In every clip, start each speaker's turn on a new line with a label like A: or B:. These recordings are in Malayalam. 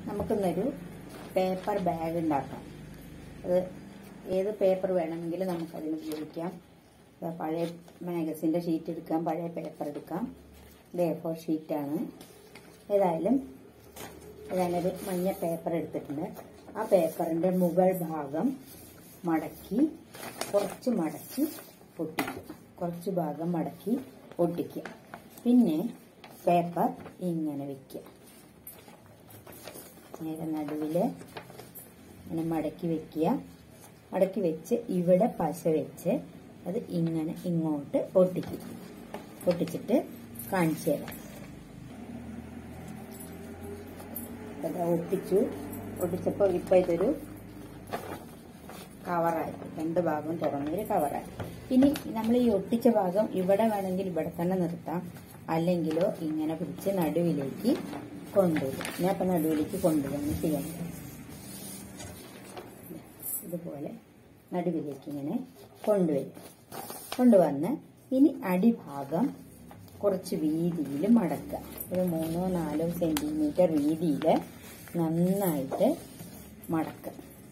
A: നമുക്കിന്നൊരു പേപ്പർ ബാഗ് ഉണ്ടാക്കാം അത് ഏത് പേപ്പർ വേണമെങ്കിലും നമുക്കതിന് ഉപയോഗിക്കാം ദാ പഴയ മാഗസിൻ്റെ ഷീറ്റ് എടുക്കാം പഴയ പേപ്പർ എടുക്കാം ഇത് എ ഫോർ ഷീറ്റാണ് ഏതായാലും ഞാനൊരു മഞ്ഞ പേപ്പർ എടുത്തിട്ടുണ്ട് ആ പേപ്പറിൻ്റെ മുകൾ ഭാഗം മടക്കി കുറച്ച് മടക്കി ഒട്ടിക്കുക കുറച്ച് ഭാഗം മടക്കി ഒട്ടിക്കുക പിന്നെ പേപ്പർ ഇങ്ങനെ വെക്കുക നേരെ നടുവിൽ ഇങ്ങനെ മടക്കി വെക്കുക മടക്കി വെച്ച് ഇവിടെ പശ വെച്ച് അത് ഇങ്ങനെ ഇങ്ങോട്ട് ഒട്ടിക്കും ഒട്ടിച്ചിട്ട് കാണിച്ചു തരാം അതാ ഒട്ടിച്ചു ഒട്ടിച്ചപ്പോൾ ഇപ്പം ഇതൊരു കവറായി രണ്ട് ഭാഗം തുറന്നൊരു കവറായി ഇനി നമ്മൾ ഈ ഒട്ടിച്ച ഭാഗം ഇവിടെ വേണമെങ്കിൽ ഇവിടെ തന്നെ നിർത്താം അല്ലെങ്കിലോ ഇങ്ങനെ പിടിച്ച് നടുവിലേക്ക് കൊണ്ടുവരും ഞാൻ അപ്പം നടുവിലേക്ക് കൊണ്ടുവന്ന് ചെയ്യേണ്ടത് ഇതുപോലെ നടുവിലേക്ക് ഇങ്ങനെ കൊണ്ടുവരും കൊണ്ടുവന്ന് ഇനി അടിഭാഗം കുറച്ച് വീതിയിൽ മടക്കുക ഒരു മൂന്നോ നാലോ സെന്റിമീറ്റർ വീതിയിൽ നന്നായിട്ട് മടക്കുക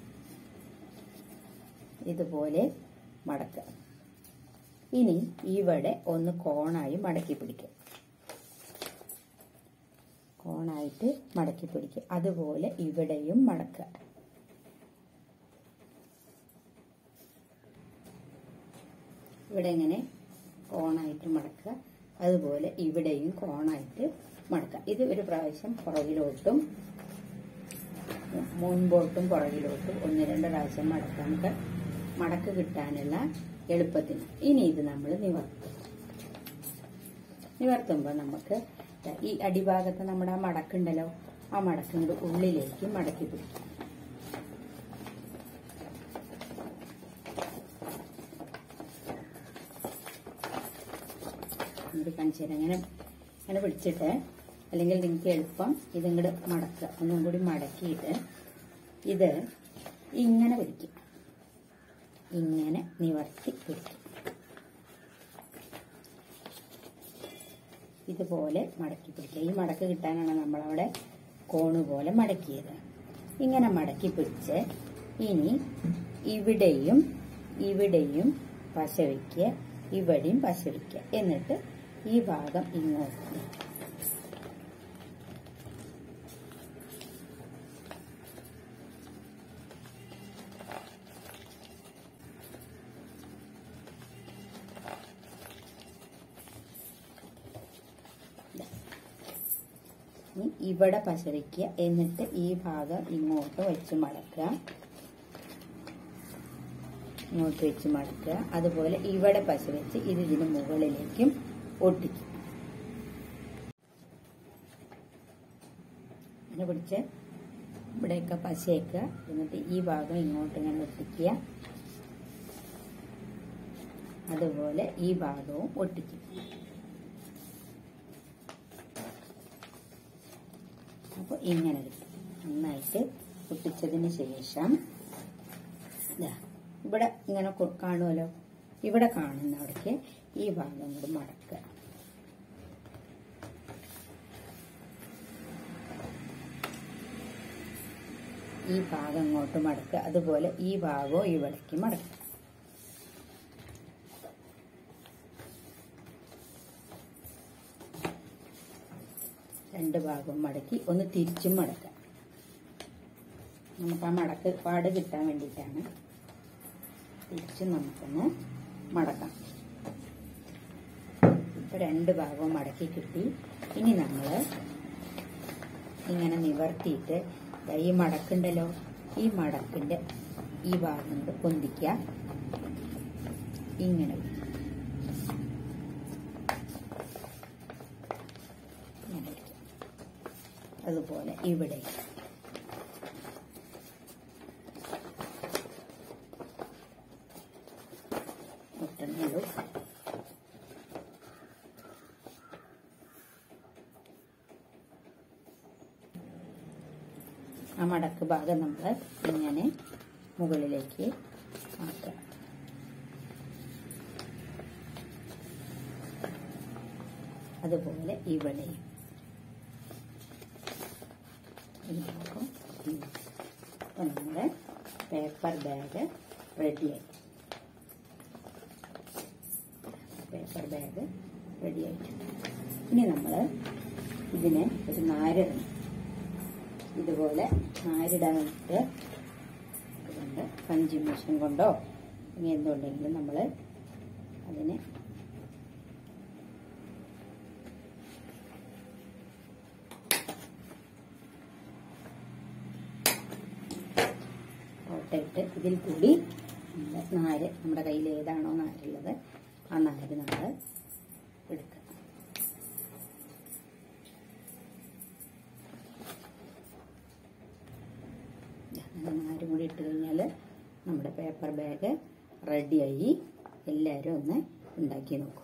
A: ഇതുപോലെ മടക്കുക ഇനി ഇവിടെ ഒന്ന് കോണായി മടക്കി പിടിക്കുക കോണായിട്ട് മടക്കി പിടിക്കുക അതുപോലെ ഇവിടെയും മടക്കുക ഇവിടെ ഇങ്ങനെ കോണായിട്ട് മടക്കുക അതുപോലെ ഇവിടെയും കോണായിട്ട് മടക്കുക ഇത് ഒരു പ്രാവശ്യം പുറകിലോട്ടും മുൻപോട്ടും പുറകിലോട്ടും ഒന്ന് രണ്ട് പ്രാവശ്യം മടക്കാം നമുക്ക് മടക്ക് കിട്ടാനുള്ള എളുപ്പത്തിന് ഇനി ഇത് നമ്മൾ നിവർത്തും നിവർത്തുമ്പോൾ നമുക്ക് ഈ അടിഭാഗത്ത് നമ്മുടെ ആ മടക്കുണ്ടല്ലോ ആ മടക്കിൻ്റെ ഉള്ളിലേക്ക് മടക്കി പിടിക്കും ഇത് കാണിച്ചു തരാം ഇങ്ങനെ ഇങ്ങനെ പിടിച്ചിട്ട് അല്ലെങ്കിൽ നിങ്ങൾക്ക് എളുപ്പം ഇതിങ്ങോട്ട് മടക്കുക ഒന്നും കൂടി മടക്കിയിട്ട് ഇത് ഇങ്ങനെ പിടിക്കും ഇങ്ങനെ നിവർത്തി പിടിക്കും ഇതുപോലെ മടക്കി പിടിക്കുക ഈ മടക്ക് കിട്ടാനാണ് നമ്മളവിടെ കോണ് പോലെ മടക്കിയത് ഇങ്ങനെ മടക്കി പിടിച്ച് ഇനി ഇവിടെയും ഇവിടെയും പശ വയ്ക്കുക ഇവിടെയും പശ വയ്ക്കുക എന്നിട്ട് ഈ ഭാഗം ഇങ്ങോട്ട് ഇനി ഇവിടെ പശ വയ്ക്കുക എന്നിട്ട് ഈ ഭാഗം ഇങ്ങോട്ട് വെച്ച് മടക്കുക ഇങ്ങോട്ട് വെച്ച് മടക്കുക അതുപോലെ ഇവിടെ പശ വെച്ച് ഇത് ഇതിന് മുകളിലേക്കും ഒട്ടിക്കും ഇങ്ങനെ പിടിച്ച് ഇവിടെയൊക്കെ പശയൊക്കെ എന്നിട്ട് ഈ ഭാഗം ഇങ്ങോട്ട് ഇങ്ങനെ ഒട്ടിക്കുക അതുപോലെ ഈ ഭാഗവും ഒട്ടിക്കും അപ്പോൾ ഇങ്ങനെ കിട്ടും നന്നായിട്ട് ഒട്ടിച്ചതിന് ശേഷം ഇവിടെ ഇങ്ങനെ കാണുമല്ലോ ഇവിടെ കാണുന്ന അവിടേക്ക് ഈ ഭാഗം കൂടി മടക്കുക ഈ ഭാഗം അങ്ങോട്ട് മടക്കുക അതുപോലെ ഈ ഭാഗവും ഇവിടേക്ക് മടക്കുക രണ്ട് ഭാഗവും മടക്കി ഒന്ന് തിരിച്ചും മടക്കാം നമുക്ക് ആ മടക്ക് പാട് കിട്ടാൻ വേണ്ടിയിട്ടാണ് തിരിച്ചും നമുക്കൊന്ന് മടക്കാം ഇപ്പൊ രണ്ട് ഭാഗവും മടക്കി കിട്ടി ഇനി നമ്മൾ ഇങ്ങനെ നിവർത്തിയിട്ട് ഈ മടക്കുണ്ടല്ലോ ഈ മടക്കിന്റെ ഈ ഭാഗം കൊണ്ട് പൊന്തിക്കുക ഇങ്ങനെ അതുപോലെ ഇവിടെ ഒട്ടുന്നുള്ളൂ ആ മടക്ക് ഭാഗം നമ്മൾ ഇങ്ങനെ മുകളിലേക്ക് ആക്കുക അതുപോലെ ഇവിടെയും ഈ ഭാഗം അപ്പം നമ്മുടെ പേപ്പർ ബാഗ് റെഡിയായി പേപ്പർ ബാഗ് റെഡിയായിട്ടുണ്ട് ഇനി നമ്മൾ ഇതിന് ഒരു നാരിടണം ഇതുപോലെ നാരിടാനായിട്ട് അതുകൊണ്ട് പഞ്ചി മെഷീൻ കൊണ്ടോ ഇനി എന്തുണ്ടെങ്കിലും നമ്മൾ അതിനെ ഓട്ടയിട്ട് ഇതിൽ കൂടി നമ്മുടെ നാര് നമ്മുടെ കയ്യിൽ ഏതാണോ നാരുള്ളത് ആ നാര് നമ്മൾ എടുക്കുക അങ്ങനെ നാര് കൂടി ഇട്ട് കഴിഞ്ഞാൽ നമ്മുടെ പേപ്പർ ബാഗ് റെഡിയായി എല്ലാവരും ഒന്ന് ഉണ്ടാക്കി നോക്കും